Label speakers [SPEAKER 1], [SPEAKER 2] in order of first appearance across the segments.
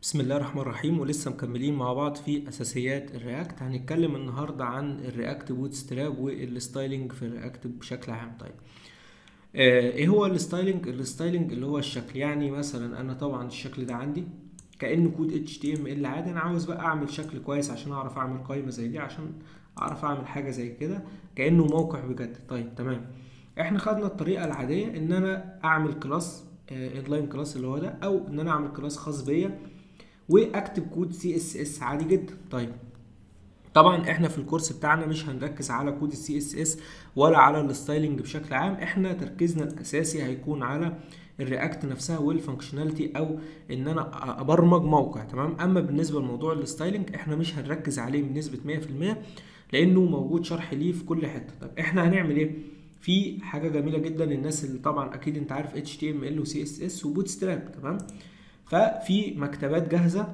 [SPEAKER 1] بسم الله الرحمن الرحيم ولسه مكملين مع بعض في اساسيات الرياكت هنتكلم النهارده عن الرياكت بوت ستراب والستايلنج في الرياكت بشكل عام طيب آه ايه هو الستايلنج الستايلنج اللي هو الشكل يعني مثلا انا طبعا الشكل ده عندي كانه كود HTML عادي انا عاوز بقى اعمل شكل كويس عشان اعرف اعمل قائمه زي دي عشان اعرف اعمل حاجه زي كده كانه موقع بجد طيب تمام احنا خدنا الطريقه العاديه ان انا اعمل كلاس انلاين كلاس اللي هو ده او ان انا اعمل كلاس خاص بيا واكتب كود سي اس اس عادي جدا طيب طبعا احنا في الكورس بتاعنا مش هنركز على كود السي اس اس ولا على الستايلنج بشكل عام احنا تركيزنا الاساسي هيكون على الرياكت نفسها والفانكشناليتي او ان انا ابرمج موقع تمام اما بالنسبه لموضوع الستايلنج احنا مش هنركز عليه بنسبه 100% لانه موجود شرح ليه في كل حته طب احنا هنعمل ايه في حاجه جميله جدا الناس اللي طبعا اكيد انت عارف HTML و CSS وبوت ستراب تمام ففي مكتبات جاهزه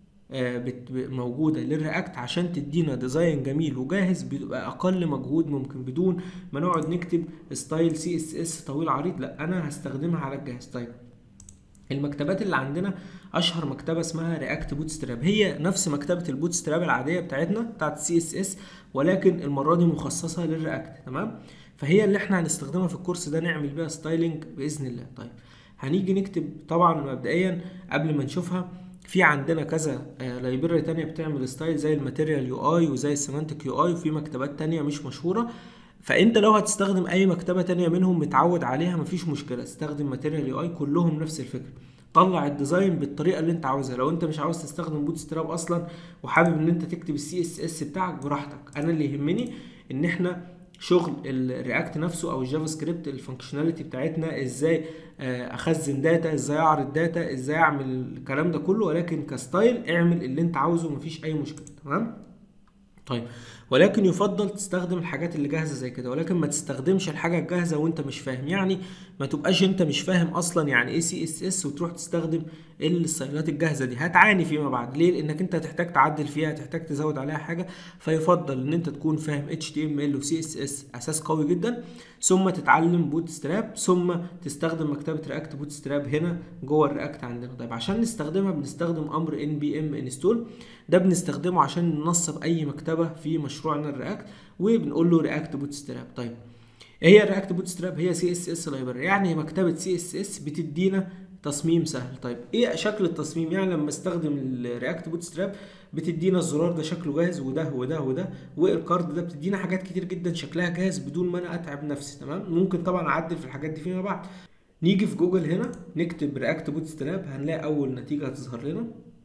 [SPEAKER 1] موجوده للرياكت عشان تدينا ديزاين جميل وجاهز بيبقى اقل مجهود ممكن بدون ما نقعد نكتب ستايل سي اس اس طويل عريض لا انا هستخدمها على الجهاز طيب المكتبات اللي عندنا اشهر مكتبه اسمها رياكت بوت ستراب هي نفس مكتبه البوت ستراب العاديه بتاعتنا بتاعت السي اس اس ولكن المره دي مخصصه للرياكت تمام فهي اللي احنا هنستخدمها في الكورس ده نعمل بيها ستايلنج باذن الله طيب هنيجي نكتب طبعا مبدئيا قبل ما نشوفها في عندنا كذا لايبراري تانية بتعمل ستايل زي الماتيريال يو اي وزي السيمانتك يو اي وفي مكتبات تانية مش مشهورة فانت لو هتستخدم اي مكتبة تانية منهم متعود عليها مفيش مشكلة استخدم ماتيريال يو اي كلهم نفس الفكرة طلع الديزاين بالطريقه اللي انت عاوزها لو انت مش عاوز تستخدم بوت ستراب اصلا وحابب ان انت تكتب السي اس اس بتاعك براحتك انا اللي يهمني ان احنا شغل الرياكت نفسه او الجافا سكريبت الفانكشناليتي بتاعتنا ازاي اخزن داتا ازاي اعرض داتا ازاي اعمل الكلام ده كله ولكن كستايل اعمل اللي انت عاوزه مفيش اي مشكله تمام طيب ولكن يفضل تستخدم الحاجات اللي جاهزه زي كده ولكن ما تستخدمش الحاجه الجاهزه وانت مش فاهم يعني ما تبقاش انت مش فاهم اصلا يعني ايه سي اس اس وتروح تستخدم الستايلات الجاهزه دي هتعاني فيما بعد ليه لانك انت هتحتاج تعدل فيها هتحتاج تزود عليها حاجه فيفضل ان انت تكون فاهم اتش تي ام ال وسي اس اس اساس قوي جدا ثم تتعلم بوت ستراب ثم تستخدم مكتبه رياكت بوت ستراب هنا جوه الرياكت عندنا طيب عشان نستخدمها بنستخدم امر ان بي ام انستول ده بنستخدمه عشان ننصب اي مكتبه في مشروعنا الرياكت وبنقول له رياكت بوت ستراب طيب ايه هي الرياكت بوت ستراب هي سي اس اس لايبراري يعني مكتبه سي اس اس بتدينا تصميم سهل طيب ايه شكل التصميم يعني لما استخدم الرياكت بوت ستراب بتدينا الزرار ده شكله جاهز وده وده وده والكارد ده بتدينا حاجات كتير جدا شكلها جاهز بدون ما انا اتعب نفسي تمام ممكن طبعا اعدل في الحاجات دي فيما بعد نيجي في جوجل هنا نكتب رياكت بوت ستراب هنلاقي اول نتيجه هتظهر لنا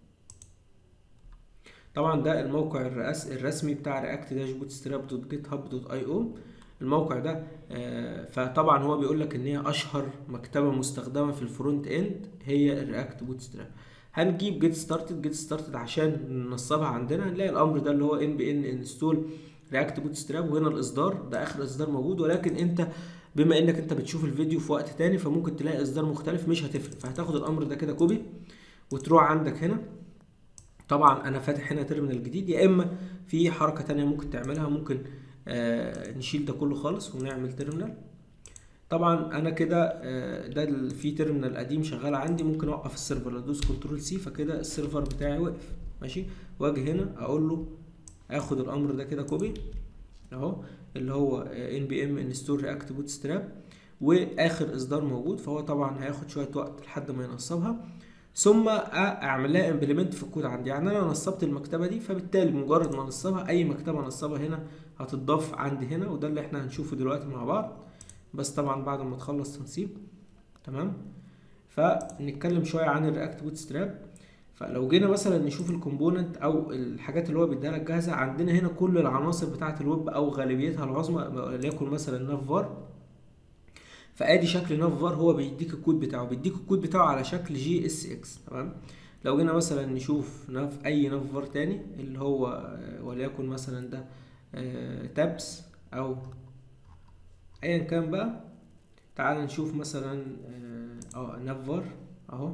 [SPEAKER 1] طبعا ده الموقع الرئاس الرسمي بتاع رياكت داش بوت ستراب دوت جيت هاب دوت اي او الموقع ده آه فطبعا هو بيقول لك ان هي اشهر مكتبه مستخدمه في الفرونت اند هي الرياكت بوت ستراب هنجيب جيت ستارتد جيت ستارتد عشان ننصبها عندنا هنلاقي الامر ده اللي هو ان بي ان انستول رياكت بوت ستراب وهنا الاصدار ده اخر اصدار موجود ولكن انت بما انك انت بتشوف الفيديو في وقت تاني فممكن تلاقي اصدار مختلف مش هتفرق فهتاخد الامر ده كده كوبي وتروح عندك هنا طبعا انا فاتح هنا تيرمينال جديد يا اما في حركه تانية ممكن تعملها ممكن آه نشيل ده كله خالص ونعمل تيرمينال طبعا انا كده آه ده في تيرمينال قديم شغال عندي ممكن اوقف السيرفر ادوس كنترول سي فكده السيرفر بتاعي وقف ماشي واجي هنا اقول له اخد الامر ده كده كوبي اهو اللي هو ان بي ام انستول رياكت بوت ستراب واخر اصدار موجود فهو طبعا هياخد شويه وقت لحد ما ينصبها ثم اعمل لها امبلمنت في الكود عندي يعني انا نصبت المكتبه دي فبالتالي مجرد ما نصبها اي مكتبه نصبها هنا هتضاف عندي هنا وده اللي احنا هنشوفه دلوقتي مع بعض بس طبعا بعد ما تخلص تنصيب تمام فنتكلم شويه عن الرياكت بوت ستراب فلو جينا مثلا نشوف الكومبوننت او الحاجات اللي هو بيديها لك جاهزه عندنا هنا كل العناصر بتاعه الويب او غالبيتها العظمى وليكن مثلا نافار فادي شكل نافار هو بيديك الكود بتاعه بيديك الكود بتاعه على شكل جي اس اكس تمام لو جينا مثلا نشوف ناف اي نافار تاني اللي هو وليكن مثلا ده آه تابس او ايا كان بقى تعال نشوف مثلا اه نافار اهو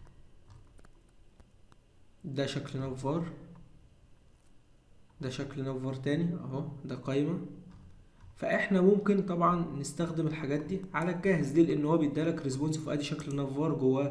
[SPEAKER 1] ده شكل نافار ده شكل نافار تاني اهو ده قايمه فاحنا ممكن طبعا نستخدم الحاجات دي على الجاهز ليه لان هو بيديلك ريسبونسيف ادي شكل نافار جواه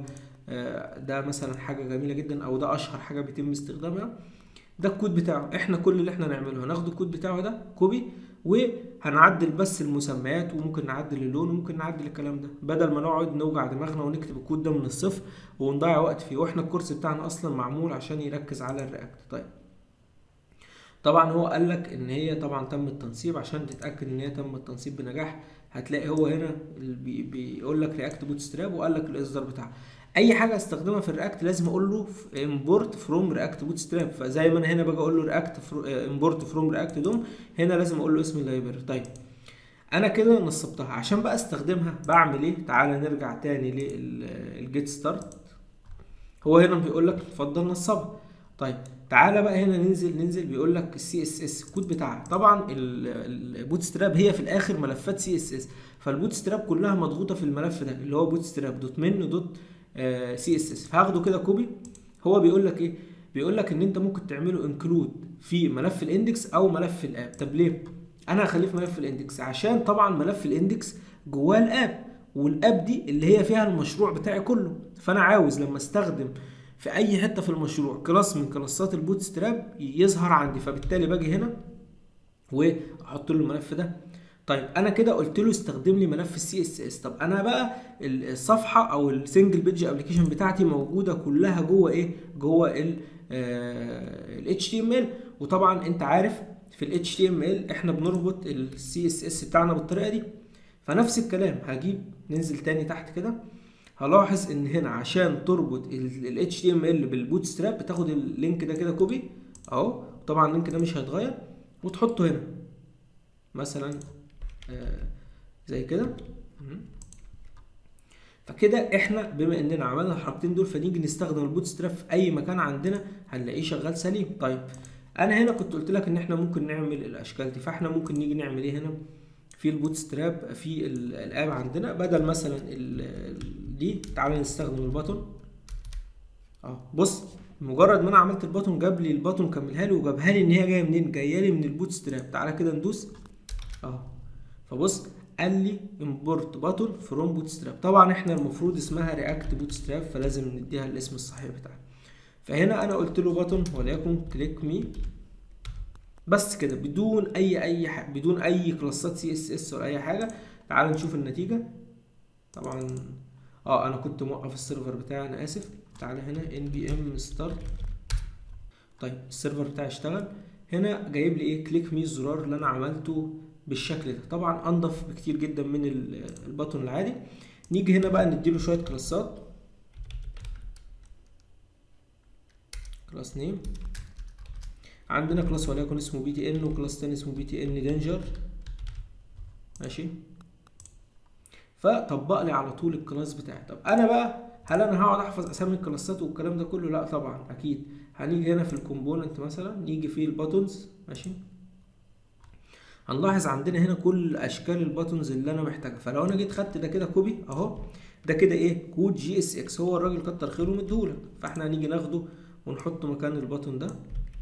[SPEAKER 1] آه، ده مثلا حاجه جميله جدا او ده اشهر حاجه بيتم استخدامها ده الكود بتاعه احنا كل اللي احنا نعمله هناخد الكود بتاعه ده كوبي وهنعدل بس المسميات وممكن نعدل اللون وممكن نعدل الكلام ده بدل ما نقعد نوجع دماغنا ونكتب الكود ده من الصفر ونضيع وقت فيه واحنا الكورس بتاعنا اصلا معمول عشان يركز على الرياكت طيب طبعا هو قال لك ان هي طبعا تم التنصيب عشان تتاكد ان هي تم التنصيب بنجاح هتلاقي هو هنا بي بيقول لك رياكت بوت ستراب وقال لك الاصدار بتاعها اي حاجه استخدمها في الرياكت لازم اقول له امبورت فروم رياكت بوت ستراب فزي ما انا هنا باجي اقول له رياكت امبورت فروم رياكت دوم هنا لازم اقول له اسم اللايبرري طيب انا كده نصبتها عشان بقى استخدمها بعمل ايه تعالى نرجع تاني للجيت ستارت هو هنا بيقول لك اتفضل نصبها طيب تعالى بقى هنا ننزل ننزل بيقول لك السي اس اس الكود بتاعها طبعا البوت ستراب هي في الاخر ملفات سي اس اس فالبوت ستراب كلها مضغوطه في الملف ده اللي هو بوت ستراب دوت من دوت سي اس اس فهاخده كده كوبي هو بيقول لك ايه بيقول لك ان انت ممكن تعمله انكلود في ملف الاندكس او ملف الاب طب ليه انا هخليه في ملف الاندكس عشان طبعا ملف الاندكس جواه الاب والاب دي اللي هي فيها المشروع بتاعي كله فانا عاوز لما استخدم في اي حته في المشروع كلاس من كلاسات البوت ستراب يظهر عندي فبالتالي باجي هنا واحط له الملف ده طيب انا كده قلت له استخدم لي ملف السي اس اس طب انا بقى الصفحه او السنجل بيج ابلكيشن بتاعتي موجوده كلها جوه ايه جوه ال اتش تي ام ال وطبعا انت عارف في ال اتش تي ام ال احنا بنربط السي اس اس بتاعنا بالطريقه دي فنفس الكلام هجيب ننزل تاني تحت كده هلاحظ ان هنا عشان تربط ال HTML بالبوت ستراب بتاخد اللينك ده كده كوبي اهو طبعا اللينك ده مش هيتغير وتحطه هنا مثلا آه زي كده فكده احنا بما اننا عملنا الحركتين دول فنيجي نستخدم البوت ستراب في اي مكان عندنا هنلاقيه شغال سليم طيب انا هنا كنت قلت لك ان احنا ممكن نعمل الاشكال دي فاحنا ممكن نيجي نعمل ايه هنا في البوت ستراب في الاب عندنا بدل مثلا دي تعالى نستخدم الباتون اه بص مجرد ما انا عملت الباتون جاب لي الباتون كملها لي وجابها لي ان هي جايه منين جايه لي من البوت ستراب تعالى كده ندوس اه فبص قال لي امبورت باتون فروم بوت ستراب طبعا احنا المفروض اسمها رياكت بوت ستراب فلازم نديها الاسم الصحيح بتاعها فهنا انا قلت له باتون وليكن كليك مي بس كده بدون اي اي حاجة بدون اي كلاسات سي اس اس ولا اي حاجه تعال نشوف النتيجه طبعا اه انا كنت موقف السيرفر بتاعي انا اسف تعالى هنا ان بي ام ستارت طيب السيرفر بتاعي اشتغل هنا جايب لي ايه كليك مي الزرار اللي انا عملته بالشكل ده طبعا انضف بكتير جدا من الباتون العادي نيجي هنا بقى نديله شويه كلاسات كلاس نيم عندنا كلاس وليكن اسمه بي تي ان وكلاس تاني اسمه بي تي ان دينجر ماشي فطبق لي على طول الكلاس بتاعي طب انا بقى هل انا هقعد احفظ اسامي الكلاسات والكلام ده كله لا طبعا اكيد هنيجي هنا في الكومبوننت مثلا نيجي في الباتونز ماشي هنلاحظ عندنا هنا كل اشكال الباتونز اللي انا محتاجها فلو انا جيت خدت ده كده كوبي اهو ده كده ايه كود جي اس اكس هو الراجل كتر خيره مديهولك فاحنا هنيجي ناخده ونحطه مكان الباتون ده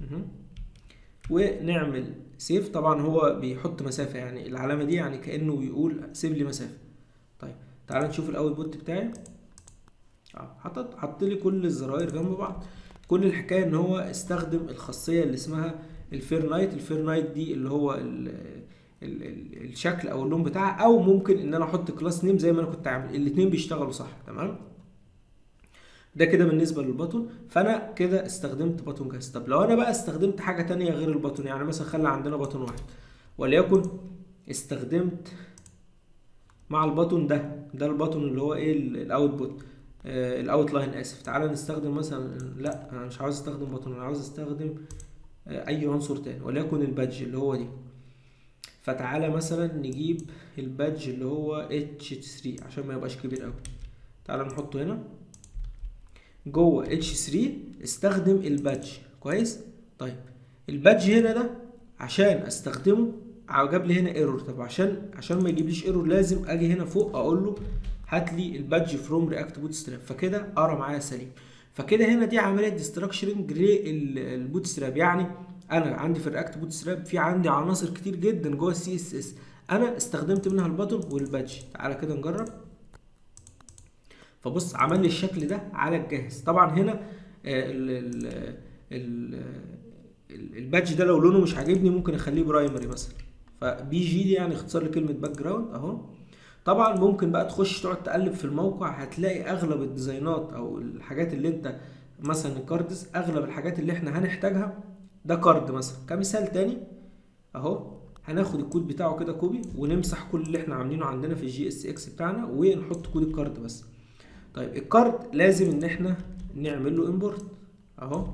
[SPEAKER 1] ونعمل سيف طبعا هو بيحط مسافه يعني العلامه دي يعني كانه بيقول سيب لي مسافه طيب تعال نشوف الاول بوت بتاعي اه حطت حط لي كل الزراير جنب بعض كل الحكايه ان هو استخدم الخاصيه اللي اسمها الفير نايت الفير نايت دي اللي هو ال ال ال الشكل او اللون بتاعها او ممكن ان انا احط كلاس نيم زي ما انا كنت عامل الاثنين بيشتغلوا صح تمام ده كده بالنسبه للباتون فانا كده استخدمت باتون جاهز طب لو انا بقى استخدمت حاجه تانية غير الباتون يعني مثلا خلى عندنا باتون واحد وليكن استخدمت مع الباتون ده ده الباتون اللي هو ايه الاوتبوت آه الاوت لاين اسف تعالى نستخدم مثلا لا انا مش عاوز استخدم باتون انا عاوز استخدم آه اي عنصر تاني وليكن البادج اللي هو دي فتعالى مثلا نجيب البادج اللي هو H3 عشان ما يبقاش كبير قوي تعالى نحطه هنا جوه H3 استخدم البادج كويس طيب البادج هنا ده عشان استخدمه جاب لي هنا ايرور طب عشان عشان ما يجيبليش ايرور لازم اجي هنا فوق اقول له هات لي البادج فروم رياكت بوت ستراب فكده قرا معايا سليم فكده هنا دي عمليه ديستراكشرنج للبوت ستراب يعني انا عندي في الرياكت بوت ستراب في عندي عناصر كتير جدا جوه السي اس اس انا استخدمت منها الباتون والبادج تعالى كده نجرب فبص عمل لي الشكل ده على الجاهز طبعا هنا آه، ال ال ال ال- البادج ده لو لونه مش عاجبني ممكن اخليه برايمري مثلا فبي جي دي يعني اختصار لكلمه باك جراوند اهو طبعا ممكن بقى تخش تقعد تقلب في الموقع هتلاقي اغلب الديزاينات او الحاجات اللي انت مثلا الكاردز اغلب الحاجات اللي احنا هنحتاجها ده كارد مثلا كمثال تاني اهو هناخد الكود بتاعه كده كوبي ونمسح كل اللي احنا عاملينه عندنا في الجي اس اكس بتاعنا ونحط كود الكارد بس طيب الكارد لازم ان احنا نعمل له امبورت اهو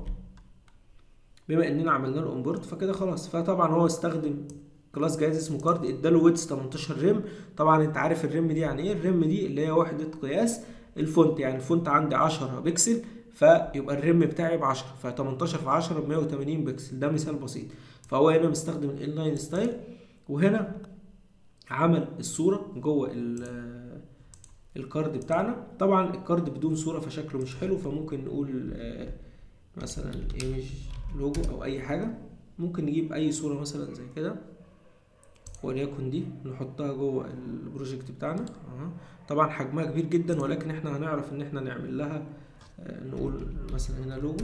[SPEAKER 1] بما اننا عملنا له امبورت فكده خلاص فطبعا هو استخدم كلاس جهاز اسمه كارد اداله ويتس 18 ريم طبعا انت عارف الريم دي يعني ايه الريم دي اللي هي وحده قياس الفونت يعني الفونت عندي 10 بكسل فيبقى الريم بتاعي ب 10 ف 18 في 10 ب 180 بكسل ده مثال بسيط فهو هنا مستخدم الانلاين ستايل وهنا عمل الصوره جوه ال- الكارد بتاعنا طبعا الكارد بدون صوره فشكله مش حلو فممكن نقول آه، مثلا ايمج لوجو او اي حاجه ممكن نجيب اي صوره مثلا زي كده وليكن دي نحطها جوه البروجكت بتاعنا أهو. طبعا حجمها كبير جدا ولكن احنا هنعرف ان احنا نعمل لها آه، نقول مثلا هنا لوجو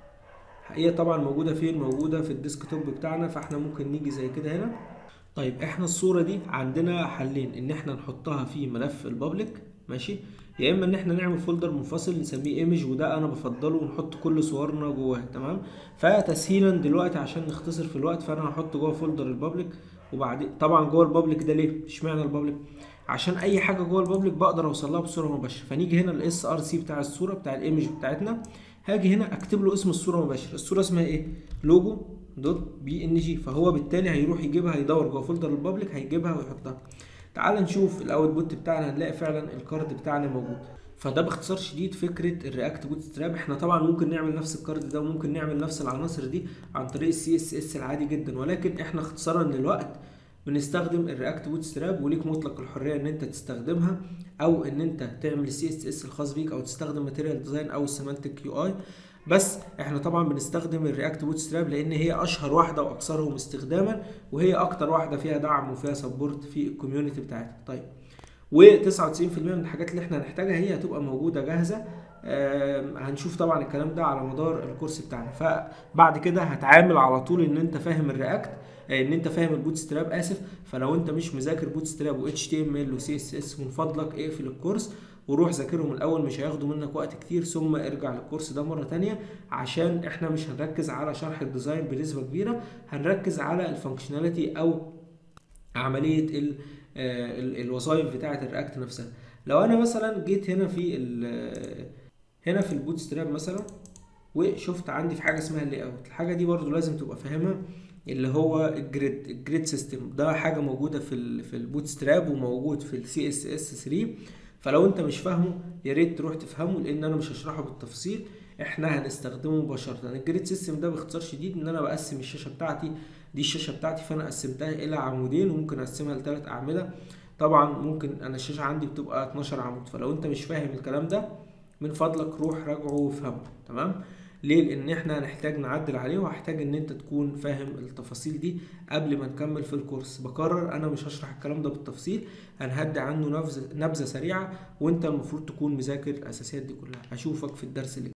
[SPEAKER 1] هي طبعا موجوده فين موجوده في الديسكتوب بتاعنا فاحنا ممكن نيجي زي كده هنا طيب احنا الصورة دي عندنا حلين ان احنا نحطها في ملف البابليك ماشي يا اما ان احنا نعمل فولدر منفصل نسميه ايمج وده انا بفضله ونحط كل صورنا جواه تمام فتسهيلا دلوقتي عشان نختصر في الوقت فانا هحط جوه فولدر البابليك وبعدين طبعا جوه البابليك ده ليه اشمعنى البابليك عشان اي حاجه جوه البابليك بقدر اوصل لها بصوره مباشره فنيجي هنا الاس ار سي بتاع الصوره بتاع الايمج بتاعتنا هاجي هنا اكتب له اسم الصوره مباشر الصوره اسمها ايه لوجو دوت بي ان جي فهو بالتالي هيروح يجيبها يدور جوه فولدر البابليك هيجيبها ويحطها تعال نشوف الاوتبوت بتاعنا هنلاقي فعلا الكارد بتاعنا موجود فده باختصار شديد فكره الرياكت بوت ستراب احنا طبعا ممكن نعمل نفس الكارد ده وممكن نعمل نفس العناصر دي عن طريق السي اس اس العادي جدا ولكن احنا اختصارا للوقت بنستخدم الرياكت بوت ستراب وليك مطلق الحريه ان انت تستخدمها او ان انت تعمل السي اس اس الخاص بيك او تستخدم ماتيريال ديزاين او السيمانتك يو اي بس احنا طبعا بنستخدم الرياكت بوت ستراب لان هي اشهر واحده واكثرهم استخداما وهي اكتر واحده فيها دعم وفيها سبورت في الكوميونتي بتاعتها طيب و99% من الحاجات اللي احنا هنحتاجها هي هتبقى موجوده جاهزه آم، هنشوف طبعا الكلام ده على مدار الكورس بتاعنا فبعد كده هتعامل على طول ان انت فاهم الرياكت آه، ان انت فاهم البوت ستراب اسف فلو انت مش مذاكر بوت ستراب و اتش تي ام ال وسي اس اس من فضلك اقفل الكورس وروح ذاكرهم الاول مش هياخدوا منك وقت كتير ثم ارجع للكورس ده مره تانية عشان احنا مش هنركز على شرح الديزاين بنسبه كبيره هنركز على الفانكشناليتي او عمليه ال آه، ال- الوظائف بتاعه الرياكت نفسها لو انا مثلا جيت هنا في ال- هنا في البوت ستراب مثلا وشفت عندي في حاجه اسمها اللي اوت الحاجه دي برضو لازم تبقى فاهمها اللي هو الجريد الجريد سيستم ده حاجه موجوده في ال في البوت ستراب وموجود في السي اس اس 3 فلو انت مش فاهمه يا ريت تروح تفهمه لان انا مش هشرحه بالتفصيل احنا هنستخدمه مباشره الجريد سيستم ده باختصار شديد ان انا بقسم الشاشه بتاعتي دي الشاشه بتاعتي فانا قسمتها الى عمودين وممكن اقسمها لثلاث اعمده طبعا ممكن انا الشاشه عندي بتبقى 12 عمود فلو انت مش فاهم الكلام ده من فضلك روح راجعه وافهمه تمام ليه لان احنا هنحتاج نعدل عليه وهحتاج ان انت تكون فاهم التفاصيل دي قبل ما نكمل في الكورس بكرر انا مش هشرح الكلام ده بالتفصيل هنهدي عنه نبذه نبذه سريعه وانت المفروض تكون مذاكر الاساسيات دي كلها اشوفك في الدرس اللي